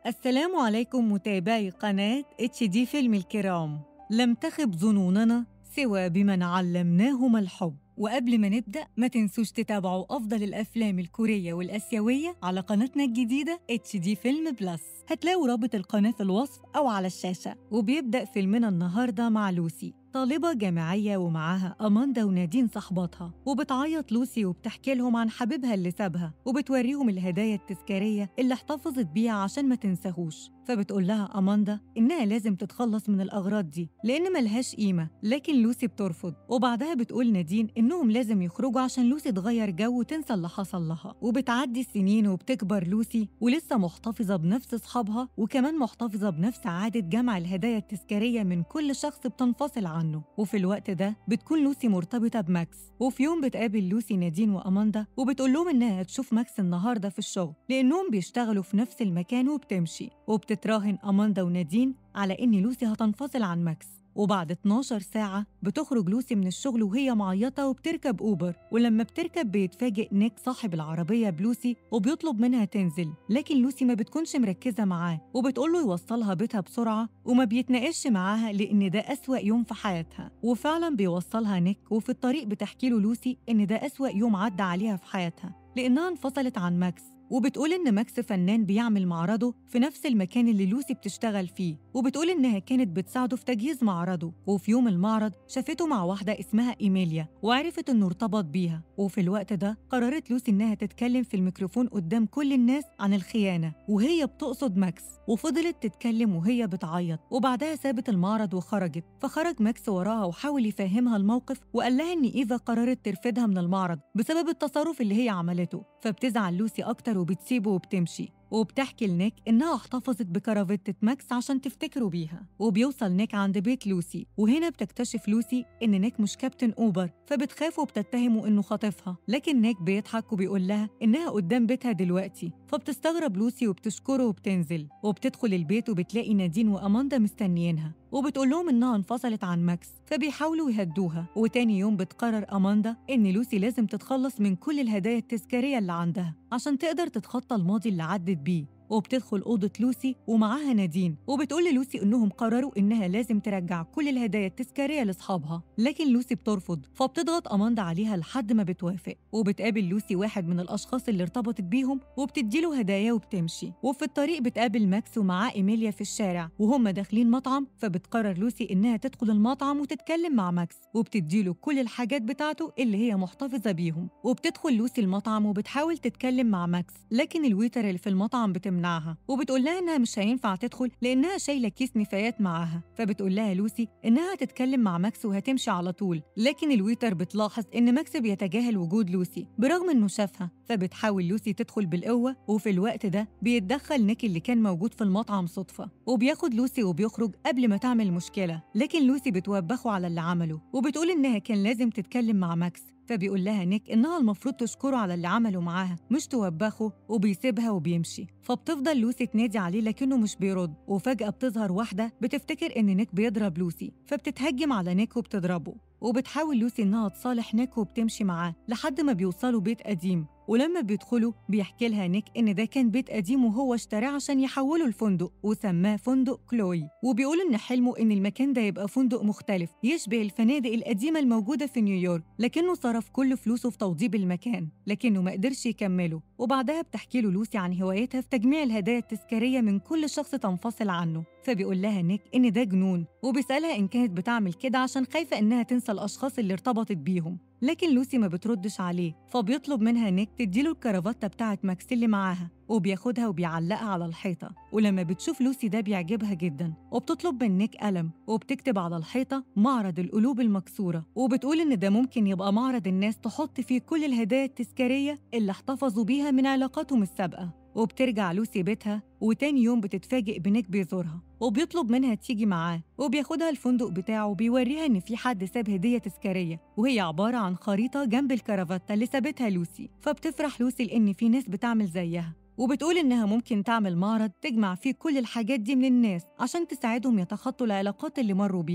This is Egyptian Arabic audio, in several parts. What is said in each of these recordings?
السلام عليكم متابعي قناة اتش دي فيلم الكرام لم تخب ظنوننا سوى بمن علمناهم الحب وقبل ما نبدأ ما تنسوش تتابعوا أفضل الأفلام الكورية والآسيوية على قناتنا الجديدة اتش دي فيلم بلس هتلاقوا رابط القناة في الوصف أو على الشاشة وبيبدأ فيلمنا النهاردة مع لوسي طالبة جامعية ومعاها أماندا ونادين صاحباتها وبتعيط لوسي وبتحكي لهم عن حبيبها اللي سابها وبتوريهم الهدايا التذكارية اللي احتفظت بيها عشان ما تنساهوش فبتقول لها أماندا إنها لازم تتخلص من الأغراض دي لأن ملهاش قيمة لكن لوسي بترفض وبعدها بتقول نادين إنهم لازم يخرجوا عشان لوسي تغير جو وتنسى اللي حصل لها وبتعدي السنين وبتكبر لوسي ولسه محتفظة بنفس أصحابها وكمان محتفظة بنفس عادة جمع الهدايا التذكارية من كل شخص بتنفصل عنه وفي الوقت ده بتكون لوسي مرتبطة بماكس وفي يوم بتقابل لوسي نادين وأماندا وبتقول لهم إنها هتشوف ماكس النهاردة في الشغل لأنهم بيشتغلوا في نفس المكان وبتمشي وبتتراهن أماندا ونادين على إن لوسي هتنفصل عن ماكس وبعد 12 ساعة بتخرج لوسي من الشغل وهي معيطة وبتركب أوبر ولما بتركب بيتفاجئ نيك صاحب العربية بلوسي وبيطلب منها تنزل لكن لوسي ما بتكونش مركزة معاه وبتقول له يوصلها بيتها بسرعة وما بيتناقش معاها لأن ده أسوأ يوم في حياتها وفعلا بيوصلها نيك وفي الطريق بتحكي له لوسي إن ده أسوأ يوم عدى عليها في حياتها لأنها انفصلت عن ماكس وبتقول إن ماكس فنان بيعمل معرضه في نفس المكان اللي لوسي بتشتغل فيه وبتقول إنها كانت بتساعده في تجهيز معرضه وفي يوم المعرض شافته مع واحدة اسمها إيميليا وعرفت إنه ارتبط بيها وفي الوقت ده قررت لوسي إنها تتكلم في الميكروفون قدام كل الناس عن الخيانة وهي بتقصد ماكس وفضلت تتكلم وهي بتعيط وبعدها سابت المعرض وخرجت فخرج ماكس وراها وحاول يفهمها الموقف وقال لها إن إيفا قررت ترفدها من المعرض بسبب التصرف اللي هي عملته فبتزعل لوسي أكتر وبتسيبه وبتمشي وبتحكي لنيك إنها احتفظت بكرافتة ماكس عشان تفتكروا بيها وبيوصل نيك عند بيت لوسي وهنا بتكتشف لوسي إن نيك مش كابتن أوبر فبتخاف وبتتهمه إنه خاطفها لكن نيك بيضحك وبيقول لها إنها قدام بيتها دلوقتي فبتستغرب لوسي وبتشكره وبتنزل وبتدخل البيت وبتلاقي نادين وأماندا مستنيينها وبتقول لهم إنها انفصلت عن ماكس فبيحاولوا يهدوها وتاني يوم بتقرر أماندا إن لوسي لازم تتخلص من كل الهدايا التذكارية اللي عندها عشان تقدر تتخطى الماضي اللي عدت بيه وبتدخل أوضة لوسي ومعاها نادين وبتقول للوسي إنهم قرروا إنها لازم ترجع كل الهدايا التذكارية لأصحابها لكن لوسي بترفض فبتضغط أماندا عليها لحد ما بتوافق وبتقابل لوسي واحد من الأشخاص اللي ارتبطت بيهم وبتديله هدايا وبتمشي وفي الطريق بتقابل ماكس ومعاه إيميليا في الشارع وهم داخلين مطعم فبتقرر لوسي إنها تدخل المطعم وتتكلم مع ماكس وبتديله كل الحاجات بتاعته اللي هي محتفظة بيهم وبتدخل لوسي المطعم وبتحاول تتكلم مع ماكس لكن الويتر اللي في المطعم بتمنعها وبتقول لها إنها مش هينفع تدخل لأنها شايلة كيس نفايات معاها فبتقول لها لوسي إنها هتتكلم مع ماكس وهتمشي على طول لكن الويتر بتلاحظ إن ماكس بيتجاهل وجود لوسي برغم إنه شافها فبتحاول لوسي تدخل بالقوة وفي الوقت ده بيتدخل نيك اللي كان موجود في المطعم صدفة وبياخد لوسي وبيخرج قبل ما تعمل مشكلة لكن لوسي بتوبخه على اللي عمله وبتقول إنها كان لازم تتكلم مع ماكس فبيقول لها نيك إنها المفروض تشكره على اللي عمله معاها مش توبخه وبيسيبها وبيمشي فبتفضل لوسي تنادي عليه لكنه مش بيرد وفجأة بتظهر واحدة بتفتكر إن نيك بيضرب لوسي فبتتهجم على نيك وبتضربه وبتحاول لوسي إنها تصالح نيك وبتمشي معاه لحد ما بيوصلوا بيت قديم ولما بيدخلوا بيحكي لها نيك إن ده كان بيت قديم وهو اشتراه عشان يحوله لفندق وسماه فندق كلوي وبيقول إن حلمه إن المكان ده يبقى فندق مختلف يشبه الفنادق القديمة الموجودة في نيويورك لكنه صرف كل فلوسه في توضيب المكان لكنه ما قدرش يكمله وبعدها بتحكي له لوسي عن هوايتها في تجميع الهدايا التذكارية من كل شخص تنفصل عنه فبيقول لها نيك إن ده جنون وبيسألها إن كانت بتعمل كده عشان خايفة إنها تنسى الأشخاص اللي ارتبطت بيهم لكن لوسي ما بتردش عليه فبيطلب منها نيك تديله الكرافتة بتاعت ماكس اللي معاها وبياخدها وبيعلقها على الحيطة ولما بتشوف لوسي ده بيعجبها جدا وبتطلب من نيك قلم وبتكتب على الحيطة معرض القلوب المكسورة وبتقول إن ده ممكن يبقى معرض الناس تحط فيه كل الهدايا التذكارية اللي احتفظوا بيها من علاقاتهم السابقة وبترجع لوسي بيتها وتاني يوم بتتفاجئ بنيك بيزورها وبيطلب منها تيجي معاه وبياخدها الفندق بتاعه وبيوريها إن في حد ساب هدية تذكارية وهي عبارة عن خريطة جنب الكرافتة اللي سابتها لوسي فبتفرح لوسي لأن في ناس بتعمل زيها وبتقول إنها ممكن تعمل معرض تجمع فيه كل الحاجات دي من الناس عشان تساعدهم يتخطوا العلاقات اللي مروا بيها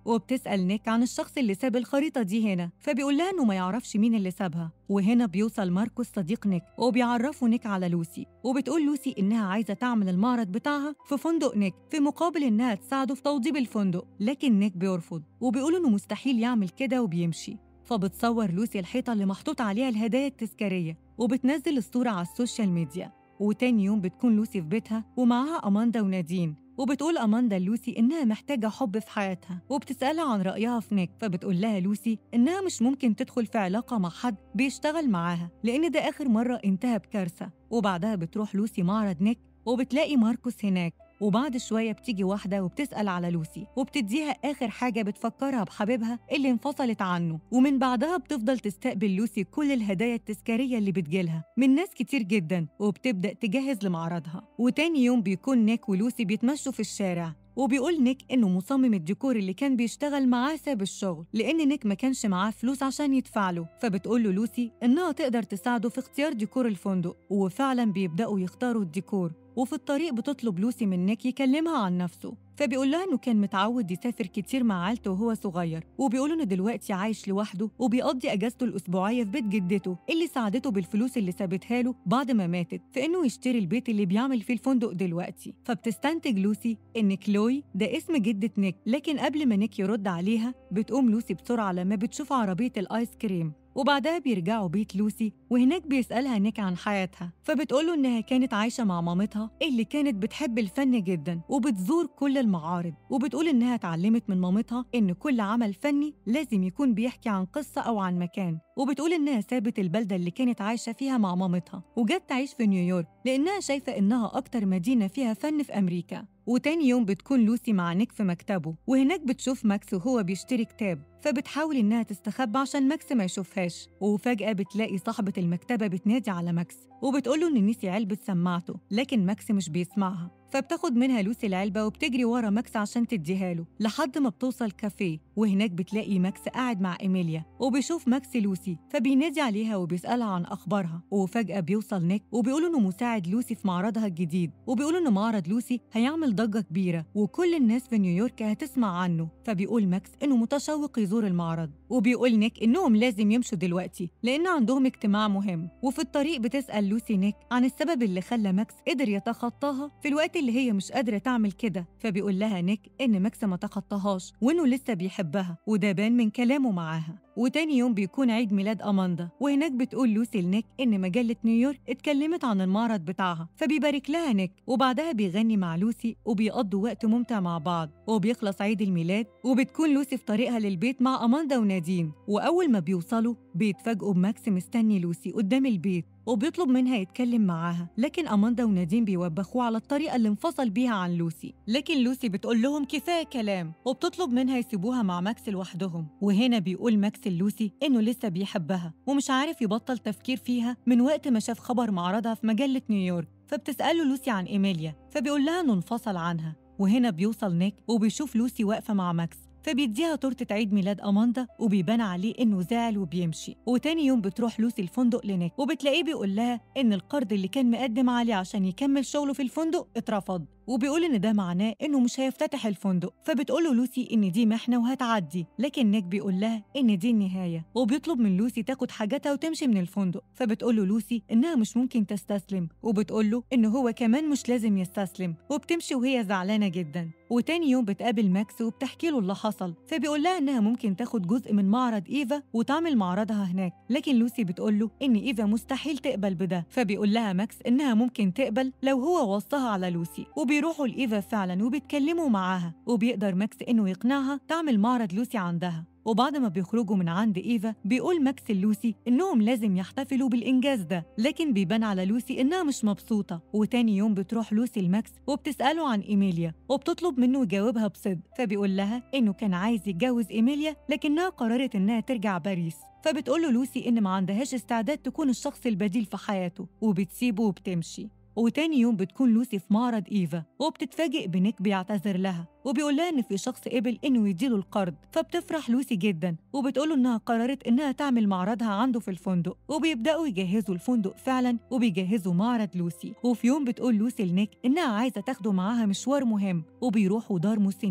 وبتسأل نيك عن الشخص اللي ساب الخريطة دي هنا فبيقول لها إنه ما يعرفش مين اللي سابها وهنا بيوصل ماركوس صديق نيك وبيعرفوا نيك على لوسي وبتقول لوسي إنها عايزة تعمل المعرض بتاعها في فندق نيك في مقابل إنها تساعده في توضيب الفندق لكن نيك بيرفض وبيقول إنه مستحيل يعمل كده وبيمشي فبتصور لوسي الحيطة اللي محطوط عليها الهدايا التذكارية وبتنزل الصورة على السوشيال ميديا وتاني يوم بتكون لوسي في بيتها ومعاها أماندا ونادين وبتقول أماندا لوسي إنها محتاجة حب في حياتها وبتسألها عن رأيها في نيك فبتقول لها لوسي إنها مش ممكن تدخل في علاقة مع حد بيشتغل معاها لأن ده آخر مرة انتهى بكارثة وبعدها بتروح لوسي معرض نيك وبتلاقي ماركوس هناك وبعد شوية بتيجي واحدة وبتسأل على لوسي وبتديها آخر حاجة بتفكرها بحبيبها اللي انفصلت عنه ومن بعدها بتفضل تستقبل لوسي كل الهدايا التذكارية اللي بتجيلها من ناس كتير جدا وبتبدأ تجهز لمعرضها وتاني يوم بيكون نيك ولوسي بيتمشوا في الشارع وبيقول نيك إنه مصمم الديكور اللي كان بيشتغل معاه ساب الشغل لأن نيك ما كانش معاه فلوس عشان يدفع له فبتقول له لوسي إنها تقدر تساعده في اختيار ديكور الفندق وفعلا بيبدأوا يختاروا الديكور وفي الطريق بتطلب لوسي من نيك يكلمها عن نفسه فبيقول لها انه كان متعود يسافر كتير مع عيلته وهو صغير وبيقول انه دلوقتي عايش لوحده وبيقضي اجازته الاسبوعيه في بيت جدته اللي ساعدته بالفلوس اللي سابتها له بعد ما ماتت في انه يشتري البيت اللي بيعمل فيه الفندق دلوقتي فبتستنتج لوسي ان كلوي ده اسم جده نيك لكن قبل ما نيك يرد عليها بتقوم لوسي بسرعه لما بتشوف عربيه الايس كريم وبعدها بيرجعوا بيت لوسي وهناك بيسألها نيك عن حياتها فبتقوله إنها كانت عايشة مع مامتها اللي كانت بتحب الفن جدا وبتزور كل المعارض وبتقول إنها اتعلمت من مامتها إن كل عمل فني لازم يكون بيحكي عن قصة أو عن مكان وبتقول إنها سابت البلدة اللي كانت عايشة فيها مع مامتها وجت تعيش في نيويورك لأنها شايفة إنها أكتر مدينة فيها فن في أمريكا وتاني يوم بتكون لوسي مع نيك في مكتبه وهناك بتشوف ماكس وهو بيشتري كتاب فبتحاول إنها تستخبى عشان ماكس ما يشوفهاش وفجأة بتلاقي صاحبة المكتبة بتنادي على ماكس وبتقوله إن نسي علبة سماعته لكن ماكس مش بيسمعها فبتاخد منها لوسي العلبة وبتجري ورا ماكس عشان تديها له لحد ما بتوصل كافيه وهناك بتلاقي ماكس قاعد مع إيميليا وبيشوف ماكس لوسي فبينادي عليها وبيسألها عن أخبارها وفجأة بيوصل نيك وبيقول إنه مساعد لوسي في معرضها الجديد وبيقول إن معرض لوسي هيعمل ضجة كبيرة وكل الناس في نيويورك هتسمع عنه فبيقول ماكس إنه متشوق يزور المعرض وبيقول نيك إنهم لازم يمشوا دلوقتي لأن عندهم اجتماع مهم وفي الطريق بتسأل لوسي نيك عن السبب اللي خلى ماكس قدر يتخطاها في الوقت اللي هي مش قادرة تعمل كده فبيقول لها نيك إن ماكس ما تخطاهاش وإنه لسه بيحبها وده بان من كلامه معاها وتاني يوم بيكون عيد ميلاد أماندا وهناك بتقول لوسي لنيك إن مجلة نيويورك اتكلمت عن المعرض بتاعها فبيبارك لها نيك وبعدها بيغني مع لوسي وبيقضوا وقت ممتع مع بعض وبيخلص عيد الميلاد وبتكون لوسي في طريقها للبيت مع أماندا ونادين وأول ما بيوصلوا بيتفاجئوا بماكس مستني لوسي قدام البيت وبيطلب منها يتكلم معاها لكن أماندا ونادين بيوبخوه على الطريقة اللي انفصل بيها عن لوسي لكن لوسي بتقول لهم كفاية كلام وبتطلب منها يسيبوها مع ماكس لوحدهم وهنا بيقول ماكس لوسي إنه لسه بيحبها ومش عارف يبطل تفكير فيها من وقت ما شاف خبر معرضها في مجلة نيويورك فبتسأله لوسي عن إيميليا فبيقول لها إنه انفصل عنها وهنا بيوصل نيك وبيشوف لوسي واقفة مع ماكس فبيديها تورتة عيد ميلاد أماندا وبيبان عليه إنه زعل وبيمشي وتاني يوم بتروح لوسي الفندق لنيك وبتلاقيه بيقول لها إن القرض اللي كان مقدم عليه عشان يكمل شغله في الفندق اترفض وبيقول إن ده معناه إنه مش هيفتتح الفندق فبتقول له لوسي إن دي محنة وهتعدي لكن نيك بيقول لها إن دي النهاية وبيطلب من لوسي تاخد حاجاتها وتمشي من الفندق فبتقول له لوسي إنها مش ممكن تستسلم وبتقول له إن هو كمان مش لازم يستسلم وبتمشي وهي زعلانة جدا وتاني يوم بتقابل ماكس وبتحكي له اللي حصل فبيقول لها إنها ممكن تاخد جزء من معرض إيفا وتعمل معرضها هناك لكن لوسي بتقول له إن إيفا مستحيل تقبل بده فبيقول لها ماكس إنها ممكن تقبل لو هو وصاها على لوسي وبيروحوا لإيفا فعلا وبيتكلموا معاها وبيقدر ماكس إنه يقنعها تعمل معرض لوسي عندها وبعد ما بيخرجوا من عند إيفا بيقول ماكس لوسي إنهم لازم يحتفلوا بالإنجاز ده لكن بيبان على لوسي إنها مش مبسوطة وتاني يوم بتروح لوسي لماكس وبتسأله عن إيميليا وبتطلب منه يجاوبها بصدق فبيقول لها إنه كان عايز يتجوز إيميليا لكنها قررت إنها ترجع باريس فبتقول له لوسي إن ما عندهاش استعداد تكون الشخص البديل في حياته وبتسيبه وبتمشي وتاني يوم بتكون لوسي في معرض إيفا وبتتفاجئ بنيك بيعتذر لها وبيقول لها إن في شخص قبل إنه يديله القرض فبتفرح لوسي جدا وبتقوله إنها قررت إنها تعمل معرضها عنده في الفندق وبيبدأوا يجهزوا الفندق فعلا وبيجهزوا معرض لوسي وفي يوم بتقول لوسي لنيك إنها عايزة تاخده معاها مشوار مهم وبيروحوا دار مسنين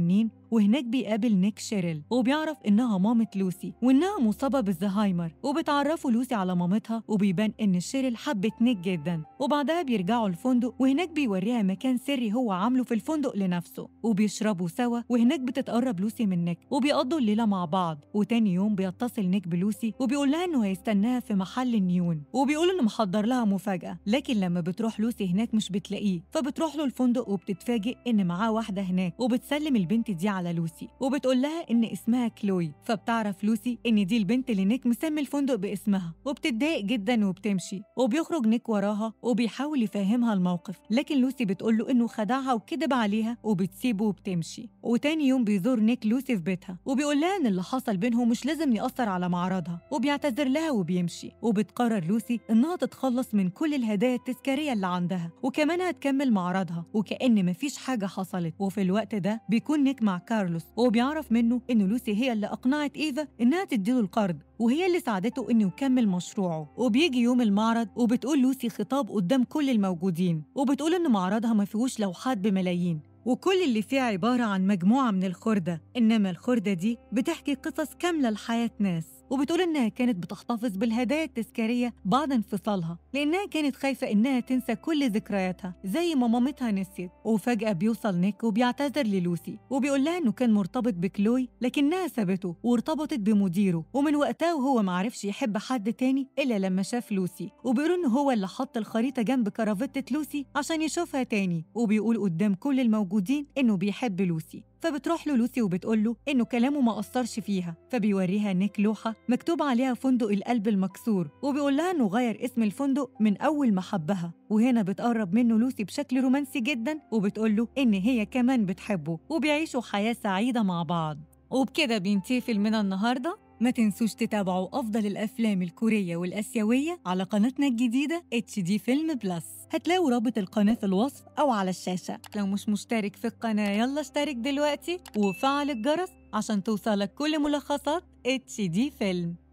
وهناك بيقابل نيك شيريل وبيعرف إنها مامة لوسي وإنها مصابة بالزهايمر وبتعرفوا لوسي على مامتها وبيبان إن شيريل حبت نيك جدا وبعدها بيرجعوا الفندق وهناك بيوريها مكان سري هو عامله في الفندق لنفسه وبيشربوا سوا وهناك بتتقرب لوسي من نيك وبيقضوا الليلة مع بعض وتاني يوم بيتصل نيك بلوسي وبيقول لها إنه هيستناها في محل النيون وبيقول إنه محضر لها مفاجأة لكن لما بتروح لوسي هناك مش بتلاقيه فبتروح له الفندق وبتتفاجئ إن معاه واحدة هناك وبتسلم البنت دي على لوسي وبتقول لها إن اسمها كلوي فبتعرف لوسي إن دي البنت اللي نيك مسمي الفندق باسمها وبتتضايق جدا وبتمشي وبيخرج نيك وراها وبيحاول يفهمها الموقف لكن لوسي بتقول له إنه خدعها وكذب عليها وبتسيبه وبتمشي وتاني يوم بيزور نيك لوسي في بيتها وبيقول لها إن اللي حصل بينهم مش لازم يأثر على معرضها وبيعتذر لها وبيمشي وبتقرر لوسي إنها تتخلص من كل الهدايا التذكارية اللي عندها وكمان هتكمل معرضها وكأن مفيش حاجة حصلت وفي الوقت ده بيكون نيك مع كارلوس وبيعرف منه إن لوسي هي اللي أقنعت إيفا إنها تديله القرض وهي اللي ساعدته إنه يكمل مشروعه وبيجي يوم المعرض وبتقول لوسي خطاب قدام كل الموجودين وبتقول إن معرضها ما فيهوش لوحات بملايين وكل اللي فيه عبارة عن مجموعة من الخردة إنما الخردة دي بتحكي قصص كاملة لحياة ناس وبتقول إنها كانت بتحتفظ بالهدايا التذكارية بعد انفصالها لأنها كانت خايفة إنها تنسى كل ذكرياتها زي ما مامتها نسيت وفجأة بيوصل نيك وبيعتذر للوسي وبيقول لها إنه كان مرتبط بكلوي لكنها سابته وارتبطت بمديره ومن وقتها وهو معرفش يحب حد تاني إلا لما شاف لوسي وبيقول إنه هو اللي حط الخريطة جنب كرافتة لوسي عشان يشوفها تاني وبيقول قدام كل الموجودين إنه بيحب لوسي فبتروح له لوسي وبتقول له إنه كلامه ما أثرش فيها فبيوريها نيك لوحة مكتوب عليها فندق القلب المكسور وبيقول لها إنه غير اسم الفندق من أول ما حبها وهنا بتقرب منه لوسي بشكل رومانسي جدا وبتقول له إن هي كمان بتحبه وبيعيشوا حياة سعيدة مع بعض وبكده بينتهي فيلمنا النهارده ما تنسوش تتابعوا أفضل الأفلام الكورية والآسيوية على قناتنا الجديدة اتش دي فيلم بلس هتلاقوا رابط القناة في الوصف أو على الشاشة لو مش مشترك في القناة يلا اشترك دلوقتي وفعل الجرس عشان توصلك كل ملخصات اتش دي فيلم